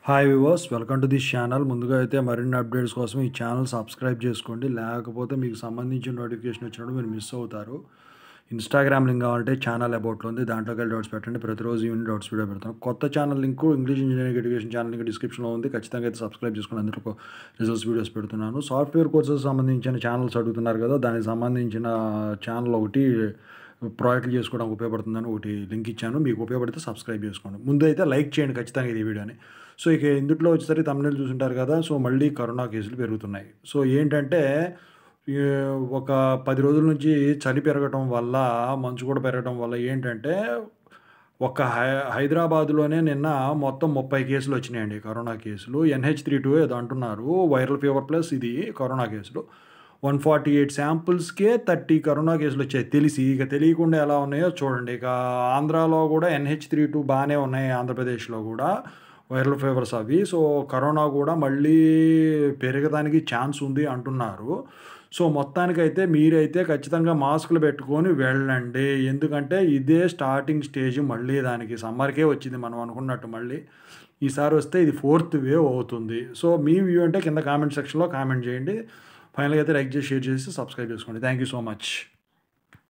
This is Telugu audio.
hi viewers welcome to this channel ముందుగా అయితే మరిన్ని అప్డేట్స్ కోసం ఈ ఛానల్ సబ్స్క్రైబ్ చేసుకోండి లేకపోతే మీకు సంబంధించిన నోటిఫికేషన్ వచ్చినప్పుడు మీరు మిస్ అవుతారు ఇన్స్టాగ్రామ్ లింక్ కావాలంటే ఛానల్ అబౌట్లో ఉంది దాంట్లోకి వెళ్ళి డౌట్స్ పెట్టండి ప్రతిరోజు ఈవినింగ్ డౌట్స్ వీడియో పెడతాను కొత్త channel link English engineering education channel link డిస్క్రిప్షన్లో ఉంది ఖచ్చితంగా అయితే సబ్స్క్రైబ్ చేసుకుని అందరికీ రిజల్ట్స్ వీడియోస్ పెడుతున్నాను సాఫ్ట్వేర్ కోర్సెస్ సంబంధించిన ఛానల్స్ అడుగుతున్నారు కదా దానికి సంబంధించిన ఛానల్ ఒకటి ప్రాజెక్టులు చేసుకోవడానికి ఉపయోగపడుతుందని ఒకటి లింక్ ఇచ్చాను మీకు ఉపయోగపడితే సబ్స్క్రైబ్ చేసుకోండి ముందు అయితే లైక్ చేయండి ఖచ్చితంగా ఇది వీడియోని సో ఇక ఇందులో వచ్చేసరికి తమిళ చూసుంటారు కదా సో మళ్ళీ కరోనా కేసులు పెరుగుతున్నాయి సో ఏంటంటే ఈ ఒక పది రోజుల నుంచి చలి పెరగటం వల్ల మంచు కూడా పెరగటం వల్ల ఏంటంటే ఒక హై హైదరాబాద్లోనే నిన్న మొత్తం ముప్పై కేసులు వచ్చినాయండి కరోనా కేసులు ఎన్హెచ్ త్రీ టూ ఏదో అంటున్నారు వైరల్ ఫీవర్ ప్లస్ ఇది కరోనా కేసులు వన్ ఫార్టీ ఎయిట్ శాంపుల్స్కే థర్టీ కరోనా కేసులు వచ్చాయి తెలిసి ఇక తెలియకుండా ఎలా ఉన్నాయో చూడండి ఇక ఆంధ్రాలో కూడా ఎన్హెచ్ త్రీ టూ బాగానే ఉన్నాయి ఆంధ్రప్రదేశ్లో కూడా వైరల్ ఫీవర్స్ అవి సో కరోనా కూడా మళ్ళీ పెరగడానికి ఛాన్స్ ఉంది అంటున్నారు సో మొత్తానికైతే మీరైతే ఖచ్చితంగా మాస్కులు పెట్టుకొని వెళ్ళండి ఎందుకంటే ఇదే స్టార్టింగ్ స్టేజ్ మళ్ళీ దానికి సమ్మర్కే వచ్చింది మనం అనుకున్నట్టు మళ్ళీ ఈసారి వస్తే ఇది ఫోర్త్ వేవ్ అవుతుంది సో మీ వ్యూ అంటే కింద కామెంట్ సెక్షన్లో కామెంట్ చేయండి ఫైనల్గా అయితే లైక్ చేసి షేర్ చేసి సబ్స్క్రైబ్ చేసుకోండి థ్యాంక్ యూ సో మచ్